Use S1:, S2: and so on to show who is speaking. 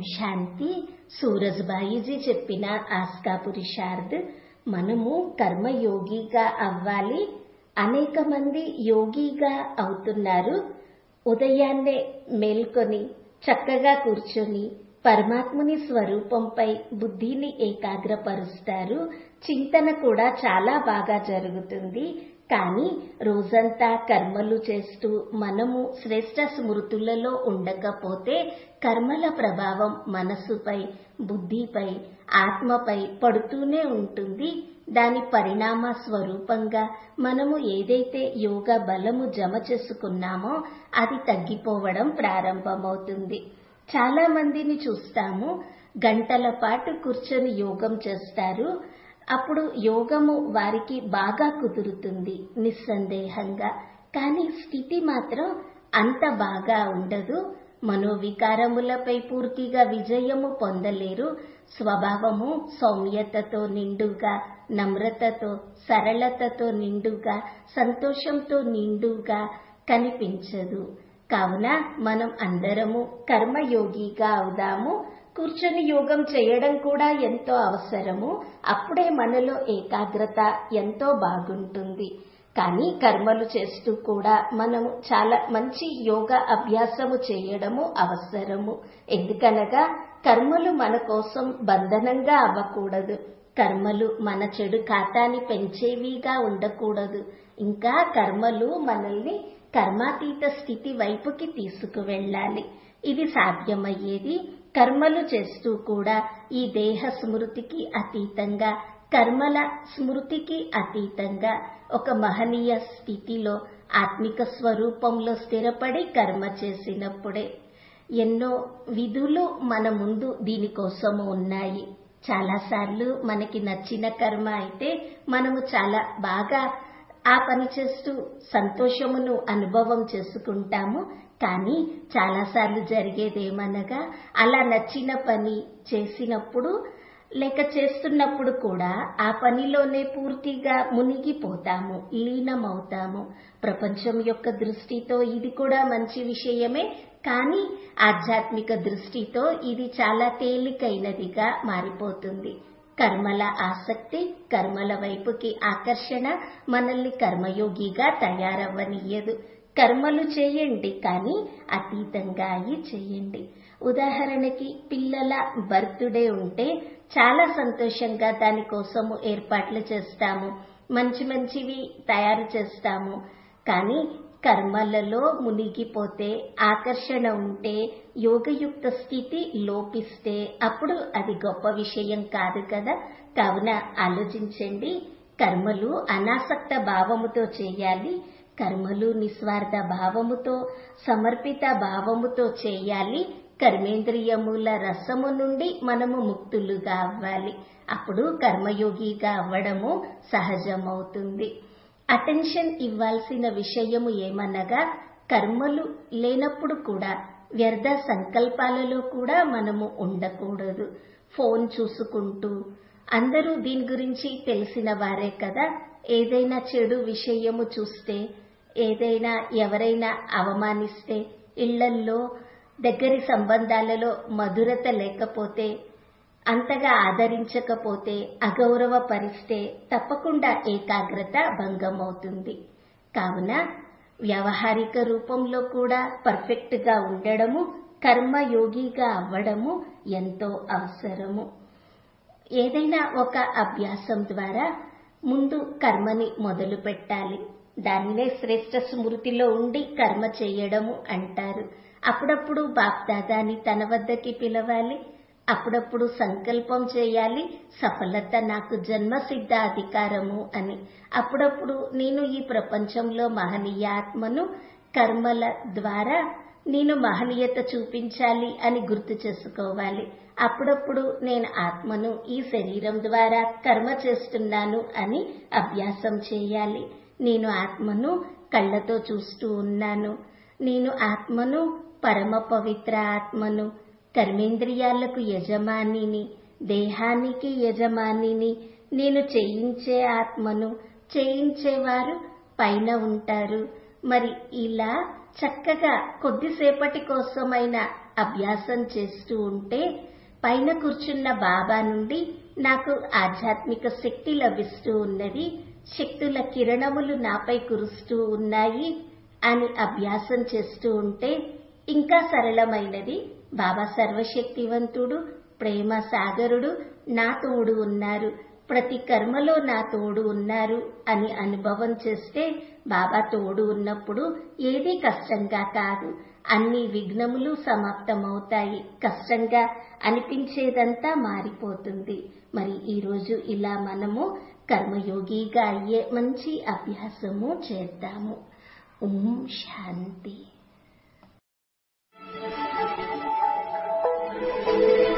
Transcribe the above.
S1: శాంతి సూరజ్బాయిజీ చెప్పిన ఆస్కా పురుషార్థ్ మనము కర్మయోగిగా అవ్వాలి అనేక మంది యోగిగా అవుతున్నారు ఉదయాన్నే మేల్కొని చక్కగా కూర్చొని పరమాత్ముని స్వరూపంపై బుద్ధిని ఏకాగ్రపరుస్తారు చింతన కూడా చాలా బాగా జరుగుతుంది కానీ రోజంతా కర్మలు చేస్తూ మనము శ్రేష్ట స్మృతులలో ఉండకపోతే కర్మల ప్రభావం మనసుపై బుద్ధిపై ఆత్మపై పడుతూనే ఉంటుంది దాని పరిణామ స్వరూపంగా మనము ఏదైతే యోగ బలము జమ చేసుకున్నామో అది తగ్గిపోవడం ప్రారంభమవుతుంది చాలా మందిని చూస్తాము గంటల పాటు కూర్చొని యోగం చేస్తారు అప్పుడు యోగము వారికి బాగా కుదురుతుంది నిస్సందేహంగా కానీ స్థితి మాత్రం అంత బాగా ఉండదు మనోవికారములపై పూర్తిగా విజయము పొందలేరు స్వభావము సౌమ్యతతో నిండుగా నమ్రతతో సరళతతో నిండుగా సంతోషంతో నిండుగా కనిపించదు కావున మనం అందరము కర్మయోగిగా అవుదాము కూర్చొని యోగం చేయడం కూడా ఎంతో అవసరము అప్పుడే మనలో ఏకాగ్రత ఎంతో బాగుంటుంది కానీ కర్మలు చేస్తూ కూడా మనము చాలా మంచి యోగ అభ్యాసము చేయడము అవసరము ఎందుకనగా కర్మలు మన కోసం బంధనంగా అవ్వకూడదు కర్మలు మన చెడు ఖాతాని పెంచేవిగా ఉండకూడదు ఇంకా కర్మలు మనల్ని కర్మాతీత స్థితి వైపుకి తీసుకువెళ్ళాలి ఇది సాధ్యమయ్యేది కర్మలు చేస్తూ కూడా ఈ దేహ స్మృతికి అతీతంగా కర్మల స్మృతికి అతీతంగా ఒక మహనీయ స్థితిలో ఆత్మిక స్వరూపంలో స్థిరపడి కర్మ చేసినప్పుడే ఎన్నో విధులు మన ముందు దీనికోసము ఉన్నాయి చాలాసార్లు మనకి నచ్చిన కర్మ అయితే మనము చాలా బాగా ఆ పని చేస్తూ సంతోషమును అనుభవం చేసుకుంటాము కానీ చాలాసార్లు జరిగేదేమనగా అలా నచ్చిన పని చేసినప్పుడు లేక చేస్తున్నప్పుడు కూడా ఆ పనిలోనే పూర్తిగా మునిగిపోతాము లీనమవుతాము ప్రపంచం యొక్క దృష్టితో ఇది కూడా మంచి విషయమే కానీ ఆధ్యాత్మిక దృష్టితో ఇది చాలా తేలికైనదిగా మారిపోతుంది కర్మల ఆసక్తి కర్మల వైపుకి ఆకర్షణ మనల్ని కర్మయోగిగా తయారవ్వనియ్యదు కర్మలు చేయండి కానీ అతీతంగా అయి చేయండి ఉదాహరణకి పిల్లల బర్త్డే ఉంటే చాలా సంతోషంగా దానికోసము ఏర్పాట్లు చేస్తాము మంచి మంచివి తయారు చేస్తాము కానీ కర్మలలో మునిగిపోతే ఆకర్షణ ఉంటే యోగయుక్త స్థితి లోపిస్తే అప్పుడు అది గొప్ప విషయం కాదు కదా కావున ఆలోచించండి కర్మలు అనాసక్త భావముతో చేయాలి కర్మలు నిస్వార్థ భావముతో సమర్పిత భావముతో చేయాలి కర్మేంద్రియముల రసము నుండి మనము ముక్తులుగా అవ్వాలి అప్పుడు కర్మయోగిగా అవ్వడము సహజమవుతుంది అటెన్షన్ ఇవ్వాల్సిన విషయము ఏమనగా కర్మలు లేనప్పుడు కూడా వ్యర్థ సంకల్పాలలో కూడా మనము ఉండకూడదు ఫోన్ చూసుకుంటూ అందరూ దీని గురించి తెలిసిన వారే కదా ఏదైనా చెడు విషయము చూస్తే ఏదైనా ఎవరైనా అవమానిస్తే ఇళ్లల్లో దగ్గరి సంబంధాలలో మధురత లేకపోతే అంతగా ఆదరించకపోతే అగౌరవపరిస్తే తప్పకుండా ఏకాగ్రత భంగమవుతుంది కావున వ్యవహారిక రూపంలో కూడా పర్ఫెక్ట్ గా ఉండడము కర్మయోగిగా అవ్వడము ఎంతో అవసరము ఏదైనా ఒక అభ్యాసం ద్వారా ముందు కర్మని మొదలు పెట్టాలి దానినే శ్రేష్ట స్మృతిలో ఉండి కర్మ చేయడము అంటారు అప్పుడప్పుడు బాప్దాదాని తన వద్దకి పిలవాలి అప్పుడప్పుడు సంకల్పం చేయాలి సఫలత నాకు జన్మసిద్ధ అధికారము అని అప్పుడప్పుడు నేను ఈ ప్రపంచంలో మహనీయ ఆత్మను కర్మల ద్వారా నేను మహనీయత చూపించాలి అని గుర్తు చేసుకోవాలి అప్పుడప్పుడు నేను ఆత్మను ఈ శరీరం ద్వారా కర్మ చేస్తున్నాను అని అభ్యాసం చేయాలి నేను ఆత్మను కళ్ళతో చూస్తూ ఉన్నాను నేను ఆత్మను పరమ పవిత్ర ఆత్మను కర్మేంద్రియాలకు యజమానిని దేహానికి యజమానిని నేను చేయించే ఆత్మను చేయించేవారు పైన ఉంటారు మరి ఇలా చక్కగా కొద్దిసేపటి కోసమైన అభ్యాసం చేస్తూ ఉంటే పైన కూర్చున్న బాబా నుండి నాకు ఆధ్యాత్మిక శక్తి లభిస్తూ ఉన్నది శక్తుల కిరణములు నాపై కురుస్తూ ఉన్నాయి అని అభ్యాసం చేస్తూ ఉంటే ఇంకా సరళమైనది బాబా సర్వశక్తివంతుడు ప్రేమ సాగరుడు నా తోడు ఉన్నారు ప్రతి కర్మలో నా తోడు ఉన్నారు అని అనుభవం చేస్తే బాబా తోడు ఉన్నప్పుడు ఏది కష్టంగా కాదు అన్ని విఘ్నములు సమాప్తమవుతాయి కష్టంగా అనిపించేదంతా మారిపోతుంది మరి ఈరోజు ఇలా మనము కర్మయోగిగా అయ్యే మంచి అభ్యాసము చేద్దాము ఓం శాంతి